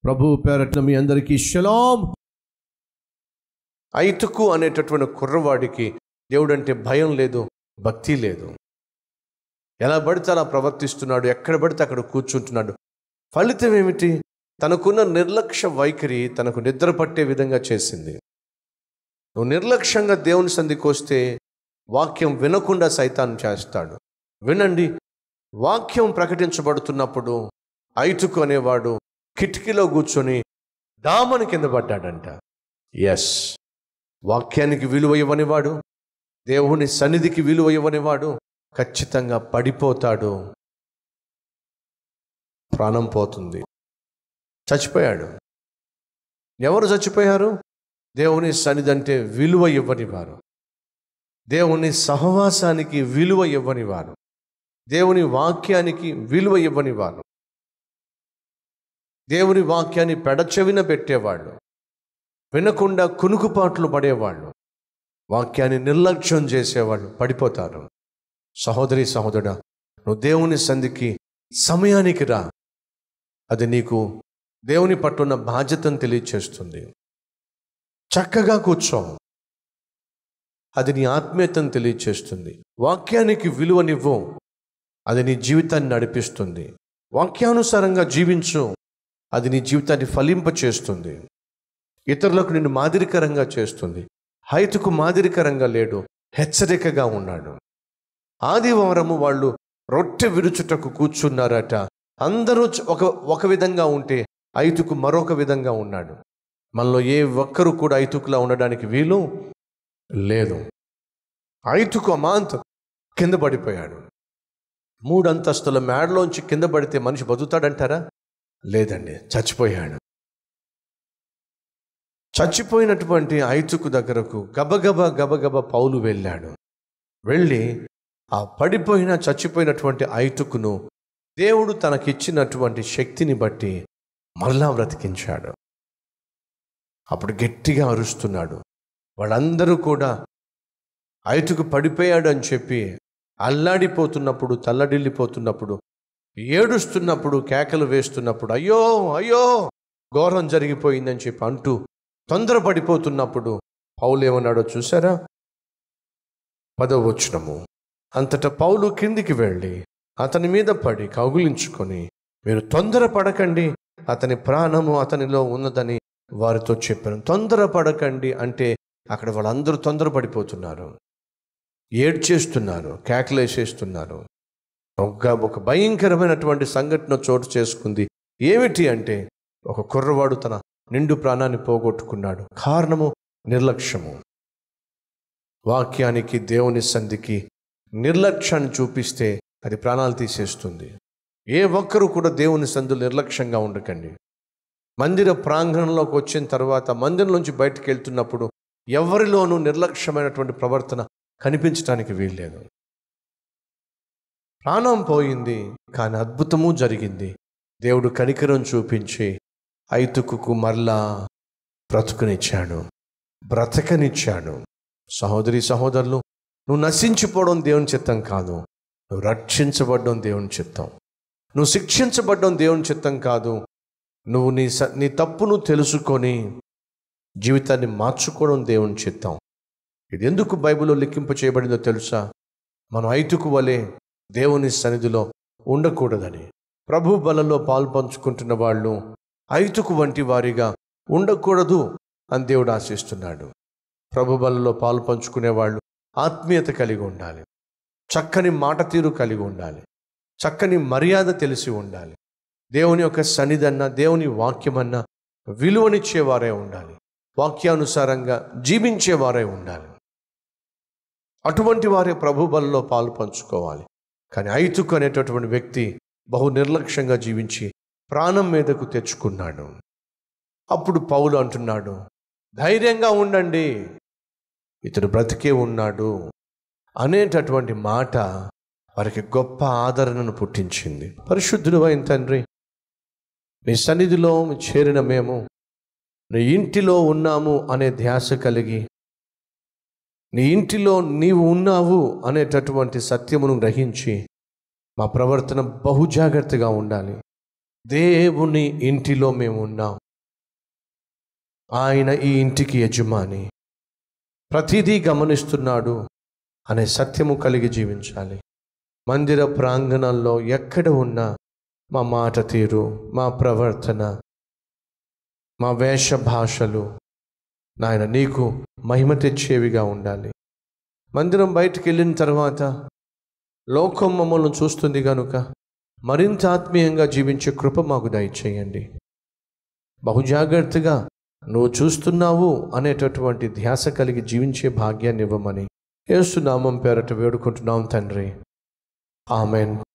ప్రభు పేరట్ల మీ అందరికీ షలాం ఐతుకు అనేటటువంటి కుర్రవాడికి దేవుడంటే భయం లేదు భక్తి లేదు ఎలా పడితే అలా ప్రవర్తిస్తున్నాడు ఎక్కడ పడితే అక్కడ కూర్చుంటున్నాడు ఫలితం ఏమిటి తనకున్న నిర్లక్ష్య వైఖరి తనకు నిద్ర పట్టే విధంగా చేసింది నువ్వు నిర్లక్ష్యంగా దేవుని సంధికి వస్తే వాక్యం వినకుండా సైతాన్ని చేస్తాడు వినండి వాక్యం ప్రకటించబడుతున్నప్పుడు ఐతుకు అనేవాడు కిటికీలో కూర్చొని డామని కింద పడ్డాడంట ఎస్ వాక్యానికి విలువ ఇవ్వనివాడు దేవుని సన్నిధికి విలువ ఇవ్వనివాడు ఖచ్చితంగా పడిపోతాడు ప్రాణం పోతుంది చచ్చిపోయాడు ఎవరు చచ్చిపోయారు దేవుని సన్నిధి అంటే విలువ ఇవ్వని వారు దేవుని సహవాసానికి విలువ ఇవ్వని వారు దేవుని వాక్యానికి విలువ ఇవ్వని వారు దేవుని వాక్యాన్ని పెడచెవిన పెట్టేవాళ్ళు వినకుండా కునుకుపాట్లు పడేవాళ్ళు వాక్యాన్ని నిర్లక్ష్యం చేసేవాళ్ళు పడిపోతారు సహోదరి సహోదరుడా నువ్వు దేవుని సంధికి సమయానికి రా అది నీకు దేవుని పట్టున్న బాధ్యతను తెలియచేస్తుంది చక్కగా కూర్చో అది నీ ఆత్మీయతను తెలియచేస్తుంది వాక్యానికి విలువనివ్వు అది నీ జీవితాన్ని నడిపిస్తుంది వాక్యానుసారంగా జీవించు అది నీ జీవితాన్ని ఫలింపచేస్తుంది ఇతరులకు నిన్ను మాదిరికరంగా చేస్తుంది హైతుకు మాదిరికరంగా లేడు హెచ్చరికగా ఉన్నాడు ఆదివారము వాళ్ళు రొట్టె విరుచుటకు కూర్చున్నారట అందరూ చ- ఒక ఒక విధంగా ఉంటే ఐతుకు మరొక విధంగా ఉన్నాడు మనలో ఏ ఒక్కరు కూడా ఐతుకులా ఉండడానికి వీలు లేదు ఐతుకు అమాంతం కింద పడిపోయాడు మూడు అంతస్తుల మేడలోంచి కింద పడితే మనిషి బతుకుతాడంటారా లేదండి చచ్చిపోయాడు చచ్చిపోయినటువంటి ఐతుకు దగ్గరకు గబగబ గబగబ పౌలు వెళ్ళాడు వెళ్ళి ఆ పడిపోయిన చచ్చిపోయినటువంటి ఐతుకును దేవుడు తనకిచ్చినటువంటి శక్తిని బట్టి మరలా బ్రతికించాడు అప్పుడు గట్టిగా అరుస్తున్నాడు వాళ్ళందరూ కూడా ఐతుకు పడిపోయాడు అని చెప్పి అల్లాడిపోతున్నప్పుడు తల్లడిల్లిపోతున్నప్పుడు ఏడుస్తున్నప్పుడు కేకలు వేస్తున్నప్పుడు అయ్యో అయ్యో ఘోరం జరిగిపోయిందని చెప్పి అంటూ తొందరపడిపోతున్నప్పుడు పౌలు ఏమన్నాడో చూసారా పదవచ్చునము అంతటా పౌలు కిందికి వెళ్ళి అతని మీద పడి కౌగులించుకొని మీరు తొందర పడకండి అతని ప్రాణము అతనిలో ఉన్నదని వారితో చెప్పాను తొందర పడకండి అంటే అక్కడ వాళ్ళందరూ తొందరపడిపోతున్నారు ఏడ్చేస్తున్నారు కేకలేసేస్తున్నారు ఒక ఒక భయంకరమైనటువంటి సంఘటన చోటు చేసుకుంది ఏమిటి అంటే ఒక కుర్రవాడు తన నిండు ప్రాణాన్ని పోగొట్టుకున్నాడు కారణము నిర్లక్ష్యము వాక్యానికి దేవుని సంధికి నిర్లక్ష్యాన్ని చూపిస్తే అది ప్రాణాలు తీసేస్తుంది ఏ ఒక్కరు కూడా దేవుని సంధులు నిర్లక్ష్యంగా ఉండకండి మందిర ప్రాంగణంలోకి వచ్చిన తర్వాత మందిరం నుంచి బయటకు వెళ్తున్నప్పుడు ఎవరిలోనూ నిర్లక్ష్యమైనటువంటి ప్రవర్తన కనిపించడానికి వీల్లేదు ప్రాణం పోయింది కానీ అద్భుతము జరిగింది దేవుడు కనికరం చూపించి ఐతుకుకు మరలా బ్రతుకునిచ్చాడు బ్రతకనిచ్చాడు సహోదరి సహోదరులు నువ్వు నశించిపోవడం దేవుని చిత్తం కాదు నువ్వు రక్షించబడడం దేవుని చిత్తం నువ్వు శిక్షించబడడం దేవుని చిత్తం కాదు నువ్వు నీ స నీ తప్పును తెలుసుకొని జీవితాన్ని మార్చుకోవడం దేవుని చిత్తం ఇది ఎందుకు బైబిల్లో లిఖింపు చేయబడిందో తెలుసా మనం ఐతుకు వలె దేవుని సన్నిధిలో ఉండకూడదని ప్రభు బలలో పాలు పంచుకుంటున్న వాళ్ళు ఐతుకు వంటి వారిగా ఉండకూడదు అని దేవుడు ఆశిస్తున్నాడు ప్రభు బలలో పాలు పంచుకునే వాళ్ళు ఆత్మీయత కలిగి ఉండాలి చక్కని మాట తీరు కలిగి ఉండాలి చక్కని మర్యాద తెలిసి ఉండాలి దేవుని యొక్క సన్నిధన్న దేవుని వాక్యమన్న విలువనిచ్చేవారే ఉండాలి వాక్యానుసారంగా జీవించేవారే ఉండాలి అటువంటి వారే ప్రభు బలలో పాలు పంచుకోవాలి కానీ ఐతుకు అనేటటువంటి వ్యక్తి బహు నిర్లక్ష్యంగా జీవించి ప్రాణం మీదకు తెచ్చుకున్నాడు అప్పుడు పౌలు అంటున్నాడు ధైర్యంగా ఉండండి ఇతడు బ్రతికే ఉన్నాడు అనేటటువంటి మాట వారికి గొప్ప ఆదరణను పుట్టించింది పరిశుద్ధుడు అయిన తండ్రి నీ సన్నిధిలో చేరిన మేము నీ ఇంటిలో ఉన్నాము అనే ధ్యాస కలిగి నీ ఇంటిలో నీవు ఉన్నావు అనేటటువంటి సత్యమును గ్రహించి మా ప్రవర్తన బహు జాగ్రత్తగా ఉండాలి దేవుని ఇంటిలో మేము ఉన్నాం ఆయన ఈ ఇంటికి యజమాని ప్రతిదీ గమనిస్తున్నాడు అనే సత్యము కలిగి జీవించాలి మందిర ప్రాంగణంలో ఎక్కడ ఉన్నా మా మాట తీరు మా ప్రవర్తన మా వేష భాషలు నాయన నీకు మహిమ తెచ్చేవిగా ఉండాలి మందిరం బయటికి వెళ్ళిన తర్వాత లోకం మమ్మల్ని చూస్తుంది కనుక మరింత ఆత్మీయంగా జీవించే కృప మాకు దయచేయండి బహుజాగ్రత్తగా నువ్వు చూస్తున్నావు అనేటటువంటి ధ్యాస కలిగి జీవించే భాగ్యాన్ని ఇవ్వమని ఏసునామం పేరట వేడుకుంటున్నాం తండ్రి ఆమెన్